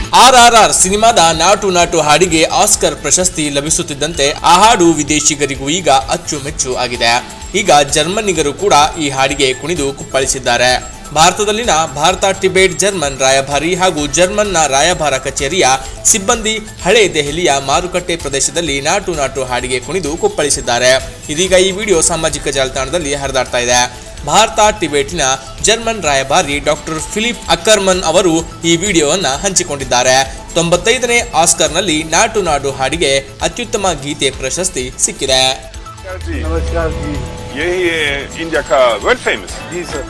RRR ಸಿನಿಮಾದ ನಾಟು ನಾಟು ಹಾಡಿಗೆ Oscar ಪ್ರಶಸ್ತಿ ಲಭಿಸುತ್ತಿದ್ದಂತೆ ಆ ಹಾಡು ವಿದೇಶಿಗರಿಗೂ ಈಗ ಅಚ್ಚುಮೆಚ್ಚು ಆಗಿದೆ ಈಗ ಜರ್ಮನಿಗರು ಕೂಡ ಈ ಹಾಡಿಗೆ ಕುಣಿದು ಕುಪ್ಪಳಿಸಿದ್ದಾರೆ ಭಾರತದಲ್ಲಿನ ಭಾರತ ಟಿಬೇಟ್ ಜರ್ಮನ್ ರಾಯಭಾರಿ ಹಾಗೂ ಜರ್ಮನ್ನ ರಾಯಭಾರ ಕಚೇರಿಯ ಸಿಬ್ಬಂದಿ ಹಳೆ ದೆಹಲಿಯ ಮಾರುಕಟ್ಟೆ ಪ್ರದೇಶದಲ್ಲಿ ನಾಟು ನಾಟು ಹಾಡಿಗೆ ಕುಣಿದು ಕುಪ್ಪಳಿಸಿದ್ದಾರೆ ಇದೀಗ ಈ ವಿಡಿಯೋ ಸಾಮಾಜಿಕ ಜಾಲತಾಣದಲ್ಲಿ ಹರಿದಾಡ್ತಾ ಇದೆ ಭಾರತ ಟಿಬೇಟಿನ ಜರ್ಮನ್ ರಾಯಭಾರಿ ಡಾಕ್ಟರ್ ಫಿಲಿಪ್ ಅಕ್ಕರ್ಮನ್ ಅವರು ಈ ವಿಡಿಯೋವನ್ನ ಹಂಚಿಕೊಂಡಿದ್ದಾರೆ ತೊಂಬತ್ತೈದನೇ ಆಸ್ಕರ್ನಲ್ಲಿ ನಾಟು ನಾಡು ಹಾಡಿಗೆ ಅತ್ಯುತ್ತಮ ಗೀತೆ ಪ್ರಶಸ್ತಿ ಸಿಕ್ಕಿದೆ जी नमस्कार जी यही है इंडिया का वर्ल्ड फेमस जी सर